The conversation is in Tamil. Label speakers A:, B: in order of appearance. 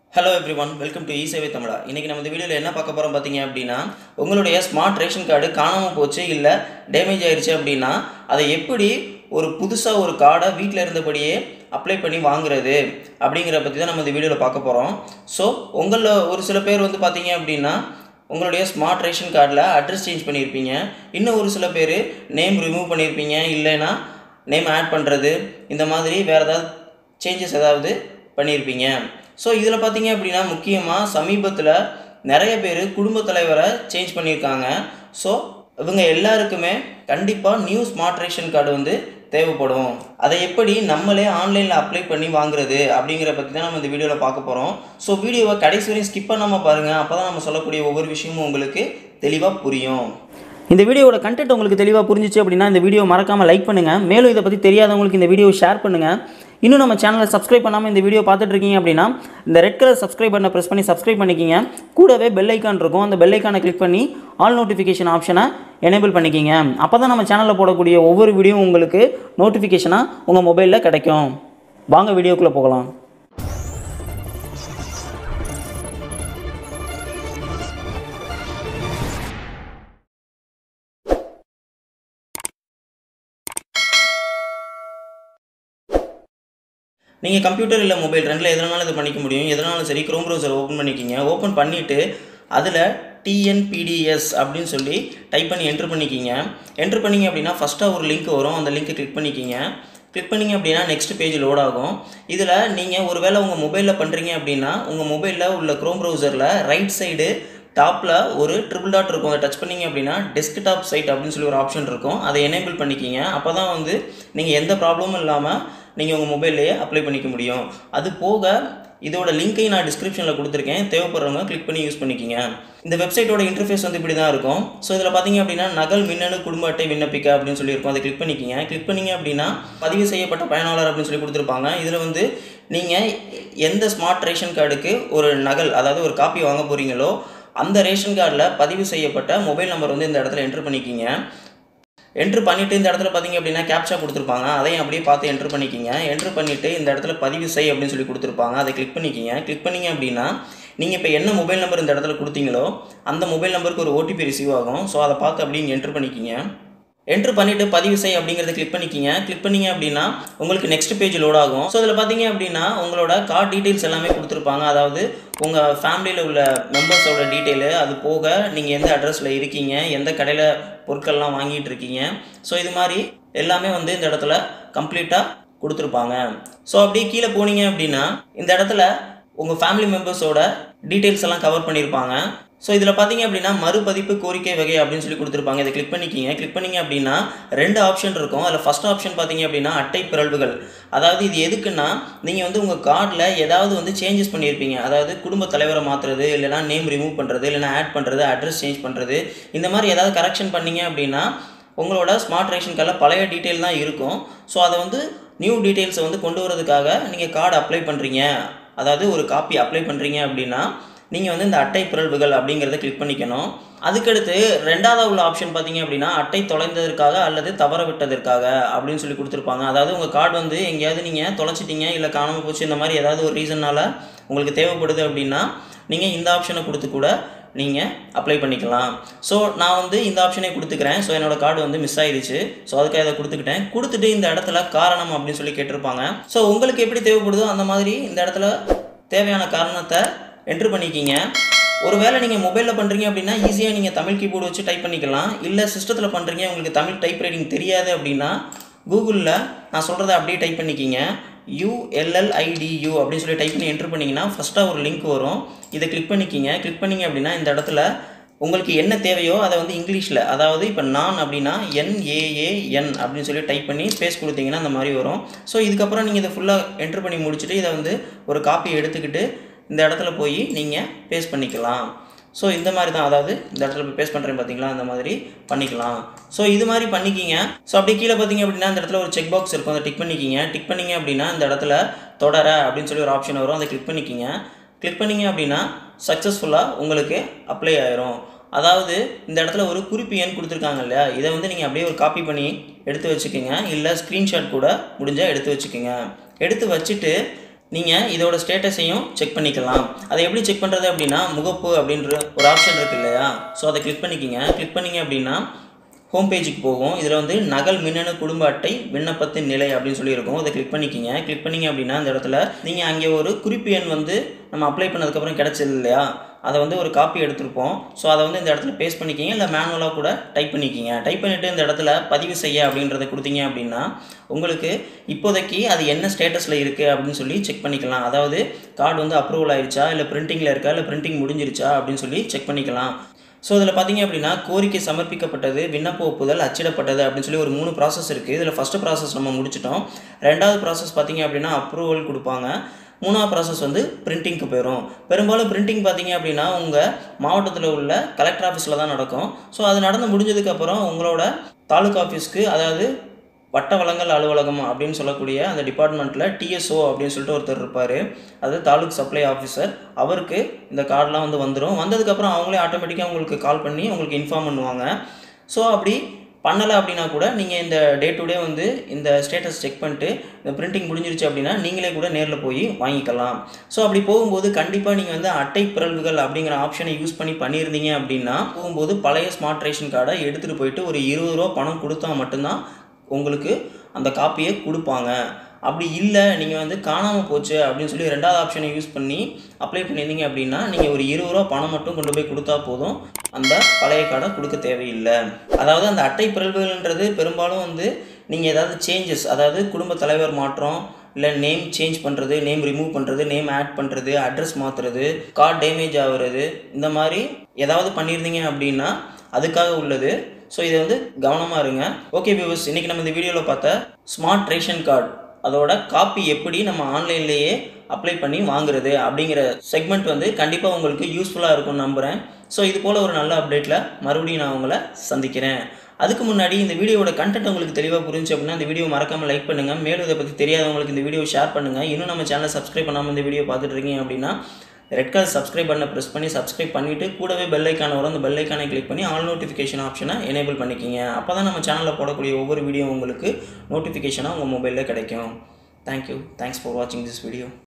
A: hello everyone welcome to சேவை தமிழா இன்றைக்கி நம்ம இந்த வீடியோவில் என்ன பார்க்க போகிறோம் பார்த்தீங்க அப்படின்னா உங்களுடைய ஸ்மார்ட் ரேஷன் கார்டு காணாமல் போச்சு இல்லை டேமேஜ் ஆயிடுச்சு அப்படின்னா அதை எப்படி ஒரு புதுசாக ஒரு கார்டை வீட்டில் இருந்தபடியே அப்ளை பண்ணி வாங்குறது அப்படிங்கிற பற்றி தான் நம்ம இந்த வீடியோவில் பார்க்க போகிறோம் ஸோ உங்களில் ஒரு சில பேர் வந்து பார்த்தீங்க அப்படின்னா உங்களுடைய ஸ்மார்ட் ரேஷன் கார்டில் அட்ரஸ் சேஞ்ச் பண்ணியிருப்பீங்க இன்னும் ஒரு சில பேர் நேம் ரிமூவ் பண்ணியிருப்பீங்க இல்லைன்னா நேம் ஆட் பண்ணுறது இந்த மாதிரி வேறு ஏதாவது சேஞ்சஸ் ஏதாவது பண்ணியிருப்பீங்க ஸோ இதில் பார்த்தீங்க அப்படின்னா முக்கியமாக சமீபத்தில் நிறைய பேர் குடும்ப தலைவரை சேஞ்ச் பண்ணியிருக்காங்க ஸோ இவங்க எல்லாருக்குமே கண்டிப்பாக நியூ ஸ்மார்ட் ரேஷன் கார்டு வந்து தேவைப்படும் அதை எப்படி நம்மளே ஆன்லைனில் அப்ளை பண்ணி வாங்குறது அப்படிங்கிற பற்றி தான் நம்ம இந்த வீடியோவில் பார்க்க போகிறோம் ஸோ வீடியோவை கடைசி வரையும் ஸ்கிப் பண்ணாமல் பாருங்கள் அப்போ தான் நம்ம சொல்லக்கூடிய ஒவ்வொரு விஷயமும் உங்களுக்கு தெளிவாக புரியும்
B: இந்த வீடியோவோட கண்டென்ட் உங்களுக்கு தெளிவாக புரிஞ்சிச்சு அப்படின்னா இந்த வீடியோ மறக்காமல் லைக் பண்ணுங்கள் மேலும் இதை பற்றி தெரியாதவங்களுக்கு இந்த வீடியோ ஷேர் பண்ணுங்கள் இன்னும் நம்ம சேனலை சப்ஸ்கிரைப் பண்ணாமல் இந்த வீடியோ பார்த்துட்டு இருக்கீங்க அப்படின்னா இந்த ரெட் கலர் சப்ஸ்கிரைப் பண்ண ப்ரெஸ் பண்ணி சப்ஸ்கிரைப் பண்ணிக்கிங்க கூடவே பெல் ஐக்கான் இருக்கும் அந்த பெல் ஐக்கானை கிளிக் பண்ணி ஆல் நோட்டிஃபிகேஷன் ஆப்ஷனை எனேபிள் பண்ணிக்கிங்க அப்போ தான் நம்ம சேனலில் போடக்கூடிய ஒவ்வொரு வீடியோ உங்களுக்கு நோட்டிஃபிகேஷனாக உங்கள் மொபைலில் கிடைக்கும் வாங்க வீடியோக்குள்ளே போகலாம்
A: நீங்கள் கம்ப்யூட்டர் இல்லை மொபைல் ரெண்டில் எதனாலும் இது பண்ணிக்க முடியும் எதனாலும் சரி க்ரோம் ப்ரௌசர் ஓப்பன் பண்ணிக்கிங்க ஓப்பன் பண்ணிவிட்டு அதில் டிஎன்பிடிஎஸ் அப்படின்னு சொல்லி டைப் பண்ணி என்ட்ரு பண்ணிக்கிங்க என்ட்ரு பண்ணிங்க அப்படின்னா ஃபஸ்ட்டாக ஒரு லிங்க் வரும் அந்த லிங்க்கை கிளிக் பண்ணிக்கிங்க கிளிக் பண்ணிங்க அப்படின்னா நெக்ஸ்ட் பேஜ் லோட் ஆகும் இதில் நீங்கள் ஒருவேளை உங்கள் மொபைலில் பண்ணுறீங்க அப்படின்னா உங்கள் மொபைலில் உள்ள க்ரோம் ப்ரௌசரில் ரைட் சைடு டாப்பில் ஒரு ட்ரிபிள் டாட் இருக்கும் அதை டச் பண்ணிங்க அப்படின்னா டெஸ்க்டாப் சைட் அப்படின்னு சொல்லி ஒரு ஆப்ஷன் இருக்கும் அதை எனேபிள் பண்ணிக்கிங்க அப்போ தான் வந்து நீங்கள் எந்த ப்ராப்ளமும் இல்லாமல் நீங்கள் உங்கள் மொபைல்லையே அப்ளை பண்ணிக்க முடியும் அது போக இதோட லிங்க்கையும் நான் டிஸ்கிரிப்ஷனில் கொடுத்துருக்கேன் தேவைப்படுறவங்க கிளிக் பண்ணி யூஸ் பண்ணிக்கிங்க இந்த வெப்சைட்டோட இன்டர்ஃபேஸ் வந்து இப்படி தான் இருக்கும் ஸோ இதில் பார்த்தீங்க அப்படின்னா நகல் மின்னணு குடும்ப அட்டை விண்ணப்பிக்க அப்படின்னு சொல்லியிருக்கோம் அதை கிளிக் பண்ணிக்கிங்க கிளிக் பண்ணிங்க அப்படின்னா பதிவு செய்யப்பட்ட பயனாளர் அப்படின்னு சொல்லி கொடுத்துருப்பாங்க இதில் வந்து நீங்கள் எந்த ஸ்மார்ட் ரேஷன் கார்டுக்கு ஒரு நகல் அதாவது ஒரு காப்பி வாங்க போகிறீங்களோ அந்த ரேஷன் கார்டில் பதிவு செய்யப்பட்ட மொபைல் நம்பர் வந்து இந்த இடத்துல என்ட்ரு பண்ணிக்கிங்க என்ட்ரு பண்ணிவிட்டு இந்த இடத்துல பார்த்தீங்க அப்படின்னா கேப்சா கொடுத்துருப்பாங்க அதையும் அப்படியே பார்த்து என்ட்ரு பண்ணிக்கிங்க என்ட்ரு பண்ணிவிட்டு இந்த இடத்துல பதிவு செய் அப்படின்னு சொல்லி கொடுத்துருப்பாங்க அதை கிளிக் பண்ணிக்கிங்க கிளிக் பண்ணிங்க அப்படின்னா நீங்கள் இப்போ என்ன மொபைல் நம்பர் இந்த இடத்துல கொடுத்தீங்களோ அந்த மொபைல் நம்பருக்கு ஒரு ஓடிபி ரிசீவ் ஆகும் ஸோ அதை பார்த்து அப்படியே இங்கே என்ட்ரு பண்ணிக்கிங்க என்ட்ரு பண்ணிவிட்டு பதிவு செய் அப்படிங்கிறத கிளிக் பண்ணிக்கிங்க கிளிக் பண்ணிங்க அப்படின்னா உங்களுக்கு நெக்ஸ்ட் பேஜ் லோட் ஆகும் ஸோ இதில் பார்த்தீங்க அப்படின்னா உங்களோட கார்டு டீட்டெயில்ஸ் எல்லாமே கொடுத்துருப்பாங்க அதாவது உங்கள் ஃபேமிலியில் உள்ள மெம்பர்ஸோட டீட்டெயிலு அது போக நீங்கள் எந்த அட்ரஸில் இருக்கீங்க எந்த கடையில் பொருட்கள்லாம் வாங்கிட்டு இருக்கீங்க ஸோ இது மாதிரி எல்லாமே வந்து இந்த இடத்துல கம்ப்ளீட்டாக கொடுத்துருப்பாங்க ஸோ அப்படியே கீழே போனீங்க அப்படின்னா இந்த இடத்துல உங்கள் ஃபேமிலி மெம்பர்ஸோட டீட்டெயில்ஸ் எல்லாம் கவர் பண்ணியிருப்பாங்க ஸோ இதில் பார்த்தீங்க அப்படின்னா மறுபதிப்பு கோரிக்கை வகை அப்படின்னு சொல்லி கொடுத்துருப்பாங்க இதை கிளிக் பண்ணிக்கிங்க கிளிக் பண்ணிங்க அப்படின்னா ரெண்டு ஆப்ஷன் இருக்கும் அதில் ஃபஸ்ட் ஆப்ஷன் பார்த்தீங்க அப்படின்னா அட்டை பிறழ்வுகள் அதாவது இது எதுக்குன்னா நீங்கள் வந்து உங்கள் கார்டில் ஏதாவது வந்து சேஞ்சஸ் பண்ணியிருப்பீங்க அதாவது குடும்ப தலைவரை மாற்றுறது இல்லைனா நேம் ரிமூவ் பண்ணுறது இல்லைனா ஆட் பண்ணுறது அட்ரஸ் சேஞ்ச் பண்ணுறது இந்த மாதிரி ஏதாவது கரெக்ஷன் பண்ணீங்க அப்படின்னா உங்களோட ஸ்மார்ட் ரேஷன் கார்டில் பழைய டீட்டெயில் தான் இருக்கும் ஸோ அதை வந்து நியூ டீட்டெயில்ஸை வந்து கொண்டு வரதுக்காக நீங்கள் கார்டு அப்ளை பண்ணுறீங்க அதாவது ஒரு காப்பி அப்ளை பண்ணுறீங்க அப்படின்னா நீங்கள் வந்து இந்த அட்டை பிறழ்வுகள் அப்படிங்கிறத கிளிக் பண்ணிக்கணும் அதுக்கடுத்து ரெண்டாவது உள்ள ஆப்ஷன் பார்த்தீங்க அப்படின்னா அட்டை தொலைந்ததற்காக அல்லது தவற விட்டதற்காக அப்படின்னு சொல்லி கொடுத்துருப்பாங்க அதாவது உங்கள் கார்டு வந்து எங்கேயாவது நீங்கள் தொலைச்சிட்டீங்க இல்லை காணாமல் போச்சு இந்த மாதிரி ஏதாவது ஒரு ரீசன்னால் உங்களுக்கு தேவைப்படுது அப்படின்னா நீங்கள் இந்த ஆப்ஷனை கொடுத்து கூட நீங்கள் அப்ளை பண்ணிக்கலாம் ஸோ நான் வந்து இந்த ஆப்ஷனே கொடுத்துக்கிறேன் ஸோ என்னோடய கார்டு வந்து மிஸ் ஆயிடுச்சு ஸோ அதுக்காக இதை கொடுத்துக்கிட்டேன் கொடுத்துட்டு இந்த இடத்துல காரணம் அப்படின்னு சொல்லி கேட்டிருப்பாங்க ஸோ உங்களுக்கு எப்படி தேவைப்படுதோ அந்த மாதிரி இந்த இடத்துல தேவையான காரணத்தை என்ட்ரு பண்ணிக்கிங்க ஒருவேளை நீங்கள் மொபைலில் பண்ணுறீங்க அப்படின்னா ஈஸியாக நீங்கள் தமிழ் கீபோர்டு வச்சு டைப் பண்ணிக்கலாம் இல்லை சிஸ்டத்தில் பண்ணுறீங்க உங்களுக்கு தமிழ் டைப் ரைட்டிங் தெரியாது அப்படின்னா கூகுளில் நான் சொல்கிறத அப்படியே டைப் பண்ணிக்கிங்க யூஎல்எல்ஐடியூ அப்படின்னு சொல்லி டைப் பண்ணி என்ட்ரு பண்ணிங்கன்னா ஃபஸ்ட்டாக ஒரு லிங்க் வரும் இதை கிளிக் பண்ணிக்கிங்க கிளிக் பண்ணிங்க அப்படின்னா இந்த இடத்துல உங்களுக்கு என்ன தேவையோ அதை வந்து இங்கிலீஷில் அதாவது இப்போ நான் அப்படின்னா என்ஏஏஎன் அப்படின்னு சொல்லி டைப் பண்ணி ஸ்பேஸ் கொடுத்தீங்கன்னா அந்த மாதிரி வரும் ஸோ இதுக்கப்புறம் நீங்கள் இதை ஃபுல்லாக என்ட்ரு பண்ணி முடிச்சுட்டு இதை வந்து ஒரு காப்பி எடுத்துக்கிட்டு இந்த இடத்துல போய் நீங்கள் பேஸ்ட் பண்ணிக்கலாம் ஸோ இந்த மாதிரி தான் அதாவது இந்த இடத்துல போய் பேஸ்ட் பண்ணுறேன் பார்த்தீங்களா அந்த மாதிரி பண்ணிக்கலாம் ஸோ இது மாதிரி பண்ணிக்கிங்க ஸோ அப்படி கீழே பார்த்தீங்க அப்படின்னா இந்த இடத்துல ஒரு செக் பாக்ஸ் இருக்கும் அதை டிக் பண்ணிக்கிங்க டிக் பண்ணிங்க அப்படின்னா இந்த இடத்துல தொடர அப்படின்னு சொல்லி ஒரு ஆப்ஷன் வரும் அதை கிளிக் பண்ணிக்கிங்க கிளிக் பண்ணிங்க அப்படின்னா சக்ஸஸ்ஃபுல்லாக உங்களுக்கு அப்ளை ஆயிரும் அதாவது இந்த இடத்துல ஒரு குறிப்பு எண் கொடுத்துருக்காங்க இல்லையா இதை வந்து நீங்கள் அப்படியே ஒரு காப்பி பண்ணி எடுத்து வச்சுக்கோங்க இல்லை ஸ்க்ரீன்ஷாட் கூட முடிஞ்சால் எடுத்து வச்சுக்கோங்க எடுத்து வச்சுட்டு நீங்கள் இதோட ஸ்டேட்டஸையும் செக் பண்ணிக்கலாம் அதை எப்படி செக் பண்ணுறது அப்படின்னா முகப்பு அப்படின்ற ஒரு ஆப்ஷன் இருக்கு இல்லையா ஸோ அதை கிளிக் பண்ணிக்கிங்க கிளிக் பண்ணிங்க அப்படின்னா ஹோம் பேஜுக்கு போகும் இதில் வந்து நகல் மின்னணு குடும்ப அட்டை விண்ணப்பத்தின் நிலை அப்படின்னு சொல்லி இருக்கும் அதை கிளிக் பண்ணிக்கிங்க கிளிக் பண்ணிங்க அப்படின்னா இந்த இடத்துல நீங்கள் அங்கே ஒரு குறிப்பு எண் வந்து நம்ம அப்ளை பண்ணதுக்கப்புறம் கிடச்சது இல்லையா அதை வந்து ஒரு காப்பி எடுத்திருப்போம் ஸோ அதை வந்து இந்த இடத்துல பேஸ்ட் பண்ணிக்கிங்க இல்லை மேனுவலாக கூட டைப் பண்ணிக்கிங்க டைப் பண்ணிவிட்டு இந்த இடத்துல பதிவு செய்ய அப்படின்றத கொடுத்தீங்க அப்படின்னா உங்களுக்கு இப்போதைக்கு அது என்ன ஸ்டேட்டஸில் இருக்குது அப்படின்னு சொல்லி செக் பண்ணிக்கலாம் அதாவது கார்டு வந்து அப்ரூவல் ஆயிருச்சா இல்லை பிரிண்டிங்கில் இருக்கா இல்லை பிரிண்டிங் முடிஞ்சிருச்சா அப்படின்னு சொல்லி செக் பண்ணிக்கலாம் ஸோ இதில் பார்த்தீங்க அப்படின்னா கோரிக்கை சமர்ப்பிக்கப்பட்டது விண்ணப்ப ஒப்புதல் அச்சிடப்பட்டது அப்படின்னு சொல்லி ஒரு மூணு ப்ராசஸ் இருக்குது இதில் ஃபஸ்ட்டு ப்ராசஸ் நம்ம முடிச்சிட்டோம் ரெண்டாவது ப்ராசஸ் பார்த்தீங்க அப்படின்னா அப்ரூவல் கொடுப்பாங்க மூணாவது ப்ராசஸ் வந்து பிரிண்டிங்க்கு போயிடும் பெரும்பாலும் பிரிண்டிங் பார்த்தீங்க அப்படின்னா உங்கள் மாவட்டத்தில் உள்ள கலெக்டர் ஆஃபீஸில் தான் நடக்கும் ஸோ அது நடந்து முடிஞ்சதுக்கப்புறம் உங்களோட தாலுக்கா ஆஃபீஸ்க்கு அதாவது வட்ட வழங்கல் அலுவலகம் அப்படின்னு சொல்லக்கூடிய அந்த டிபார்ட்மெண்ட்டில் டிஎஸ்ஓ அப்படின்னு சொல்லிட்டு ஒருத்தர் இருப்பார் அது தாலுக் சப்ளை ஆஃபீஸர் அவருக்கு இந்த கார்டெலாம் வந்து வந்துடும் வந்ததுக்கப்புறம் அவங்களே ஆட்டோமேட்டிக்காக உங்களுக்கு கால் பண்ணி உங்களுக்கு இன்ஃபார்ம் பண்ணுவாங்க ஸோ அப்படி பண்ணலை அப்படின்னா கூட நீங்கள் இந்த டே டு டே வந்து இந்த ஸ்டேட்டஸ் செக் பண்ணிட்டு இந்த பிரிண்டிங் முடிஞ்சிருச்சு அப்படின்னா நீங்களே கூட நேரில் போய் வாங்கிக்கலாம் ஸோ அப்படி போகும்போது கண்டிப்பாக நீங்கள் வந்து அட்டை பிறழ்வுகள் அப்படிங்கிற ஆப்ஷனை யூஸ் பண்ணி பண்ணியிருந்தீங்க அப்படின்னா போகும்போது பழைய ஸ்மார்ட் ரேஷன் கார்டை எடுத்துகிட்டு போயிட்டு ஒரு இருபது ரூபா பணம் கொடுத்தா மட்டும்தான் உங்களுக்கு அந்த காப்பியை கொடுப்பாங்க அப்படி இல்லை நீங்கள் வந்து காணாமல் போச்சு அப்படின்னு சொல்லி ரெண்டாவது ஆப்ஷனை யூஸ் பண்ணி அப்ளை பண்ணியிருந்தீங்க அப்படின்னா நீங்கள் ஒரு இருபது ரூபா பணம் மட்டும் கொண்டு போய் கொடுத்தா போதும் அந்த பழைய கார்டை கொடுக்க தேவையில்லை அதாவது அந்த அட்டை பிறழ்வுகள்ன்றது பெரும்பாலும் வந்து நீங்கள் ஏதாவது சேஞ்சஸ் அதாவது குடும்ப தலைவர் மாற்றம் இல்லை நேம் சேஞ்ச் பண்ணுறது நேம் ரிமூவ் பண்ணுறது நேம் ஆட் பண்ணுறது அட்ரஸ் மாற்றுறது கார்டு டேமேஜ் ஆகுறது இந்த மாதிரி ஏதாவது பண்ணியிருந்தீங்க அப்படின்னா அதுக்காக உள்ளது ஸோ இதை வந்து கவனமாக இருங்க ஓகே வியூவர்ஸ் இன்றைக்கி நம்ம இந்த வீடியோவில் பார்த்த ஸ்மார்ட் ரேஷன் கார்டு அதோட காப்பி எப்படி நம்ம ஆன்லைன்லேயே அப்ளை பண்ணி வாங்குறது அப்படிங்கிற செக்மெண்ட் வந்து கண்டிப்பாக உங்களுக்கு யூஸ்ஃபுல்லாக இருக்கும்னு நம்புகிறேன் ஸோ இது போல் ஒரு நல்ல அப்டேட்டில் மறுபடியும் நான் உங்களை சந்திக்கிறேன் அதுக்கு முன்னாடி இந்த வீடியோவோட கண்டென்ட் உங்களுக்கு தெளிவாக புரிஞ்சு அப்படின்னா இந்த வீடியோ மறக்காமல் லைக் பண்ணுங்கள் மேலும் இதை பற்றி தெரியாதவங்களுக்கு இந்த வீடியோ ஷேர் பண்ணுங்கள் இன்னும் நம்ம சேனலை சப்ஸ்கிரைப் பண்ணாமல் இந்த வீடியோ பார்த்துட்டு இருக்கீங்க அப்படின்னா ரெட் கலர் சப்ஸ்கிரைப் பண்ண ப்ரெஸ் பண்ணி சப்ஸ்கிரைப் பண்ணிவிட்டு கூடவே பெல் ஐக்கான வரும் அந்த பெல் ஐக்கானை கிளிக் பண்ணி ஆல் நோட்டிஃபிகேஷன் ஆப்ஷனை எனேபிள் பண்ணிக்கிங்க அப்போ தான் நம்ம சேனலில் போடக்கூடிய ஒவ்வொரு வீடியோ உங்களுக்கு நோட்டிஃபிகேஷனாக உங்கள் மொபைலில் கிடைக்கும் தேங்க்யூ தேங்க்ஸ் ஃபார் வாட்சிங் திஸ் வீடியோ